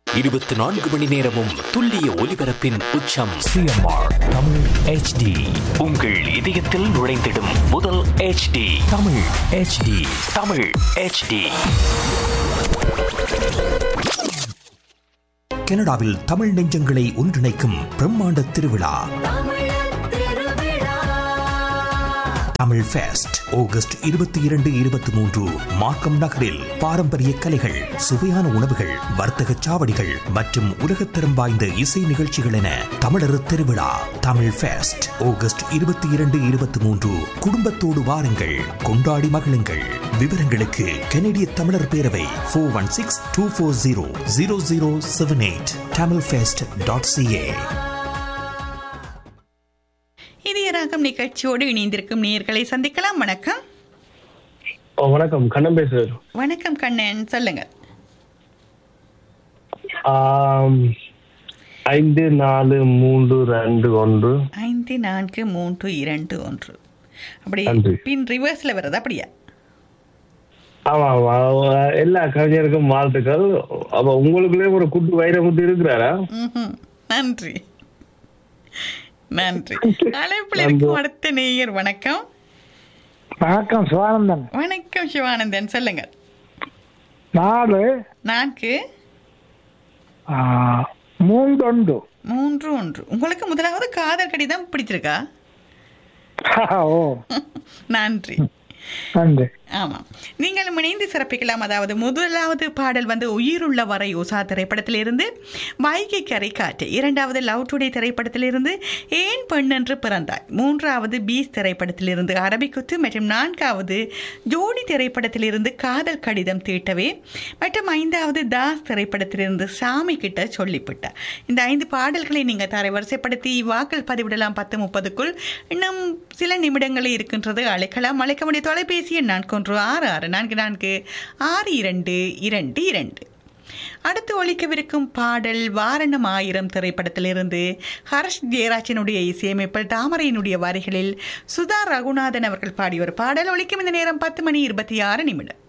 இருபத்தி நான்கு மணி நேரமும் துல்லிய ஒலிபரப்பின் உச்சம் சிஎம்ஆர் தமிழ் ஹெச்டி உங்கள் இதயத்தில் நுழைந்திடும் முதல் HD Tamil HD Tamil HD கனடாவில் தமிழ் நெஞ்சங்களை ஒன்றிணைக்கும் பிரம்மாண்ட திருவிழா தமிழ் ஃபெஸ்ட் ஆகஸ்ட் இருபத்தி இரண்டு இருபத்தி மூன்று மார்க்கம் நகரில் பாரம்பரிய கலைகள் சுவையான உணவுகள் வர்த்தக சாவடிகள் மற்றும் உலகத்தரம் வாய்ந்த இசை நிகழ்ச்சிகள் என தமிழர் திருவிழா தமிழ் ஃபெஸ்ட் ஆகஸ்ட் இருபத்தி இரண்டு இருபத்தி மூன்று குடும்பத்தோடு வாருங்கள் கொண்டாடி மகிழுங்கள் விவரங்களுக்கு கனடிய தமிழர் பேரவை four one six two four zero zero zero seven eight Tamil fest dot CA இதய ராகம் நிகழ்ச்சியோடு இணைந்திருக்கும் நேயர்களை சந்திக்கலாம் வணக்கம் ஓ, வணக்கம் கண்ணன் பேசுறேன் வணக்கம் கண்ணன் சொல்லுங்க ஆம், ஐந்து நாலு மூன்று ரெண்டு ஒன்று ஐந்து நான்கு மூன்று இரண்டு ஒன்று அப்படி நன்றி. பின் ரிவர்ஸ்ல வருது அப்படியா ஆமா ஆமா அவ- எல்லா கவிஞருக்கும் வாழ்த்துக்கள் அப்ப உங்களுக்குள்ளே ஒரு குட்டு வைரமுத்து இருக்கிறாரா ம்ஹும். நன்றி நன்றி அழைப்பில் இருக்கும் அடுத்த நேயர் வணக்கம் வணக்கம் சிவானந்தன் வணக்கம் சிவானந்தன் சொல்லுங்க நாலு நான்கு ஆ, மூன்றொண்டு மூன்று ஒன்று உங்களுக்கு முதலாவது காதல் கடிதம் பிடிச்சிருக்கா ஓ நன்றி நன்றி ஆமாம் நீங்கள் இணைந்து சிறப்பிக்கலாம் அதாவது முதலாவது பாடல் வந்து உயிருள்ள வரை யோசா திரைப்படத்திலிருந்து வைகை கரை காற்று இரண்டாவது லவ் டுடே திரைப்படத்திலிருந்து ஏன் பெண் என்று பிறந்தாய் மூன்றாவது பீஸ் திரைப்படத்திலிருந்து அரபிக்குத்து மற்றும் நான்காவது ஜோடி திரைப்படத்திலிருந்து காதல் கடிதம் தீட்டவே மற்றும் ஐந்தாவது தாஸ் திரைப்படத்திலிருந்து சாமி கிட்ட சொல்லிவிட்ட இந்த ஐந்து பாடல்களை நீங்கள் தரை வரிசைப்படுத்தி வாக்கள் பதிவிடலாம் பத்து முப்பதுக்குள் இன்னும் சில நிமிடங்களே இருக்கின்றது அழைக்கலாம் அழைக்க வேண்டிய தொலைபேசி எண் நான்கு ஒன்று ஆறு ஆறு நான்கு நான்கு ஆறு இரண்டு இரண்டு இரண்டு அடுத்து ஒழிக்கவிருக்கும் பாடல் வாரணம் ஆயிரம் திரைப்படத்திலிருந்து ஹர்ஷ் ஜெயராஜனுடைய இசையமைப்பில் தாமரையினுடைய வரிகளில் சுதா ரகுநாதன் அவர்கள் பாடிய ஒரு பாடல் ஒழிக்கும் இந்த நேரம் பத்து மணி இருபத்தி ஆறு நிமிடம்